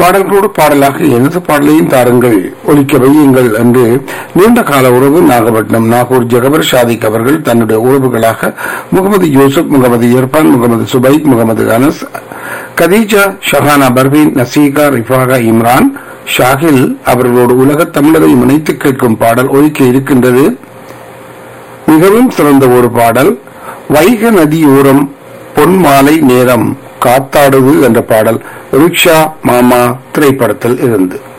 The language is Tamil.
பாடல்களோடு பாடலாக எனது பாடலையும் தாருங்கள் ஒலிக்க வையுங்கள் என்று நீண்ட கால உறவு நாகப்பட்டினம் நாகூர் ஜெகபர் ஷாதிக் அவர்கள் தன்னுடைய உறவுகளாக முகமது யூசுப் முகமது இர்பான் முகமது சுபைக் முகமது அனஸ் கதீஜா ஷஹானா பர்வீன் நசீகா ரிஃபாகா இம்ரான் ஷாகில் அவர்களோடு உலகத் தமிழரை இணைத்து கேட்கும் பாடல் ஒலிக்க இருக்கின்றது மிகவும் சிறந்த ஒரு பாடல் வைக நதியோரம் பொன் மாலை நேரம் காத்தாடுது என்ற பாடல் ரிக்ஷா மாமா திரைப்படத்தில் இருந்து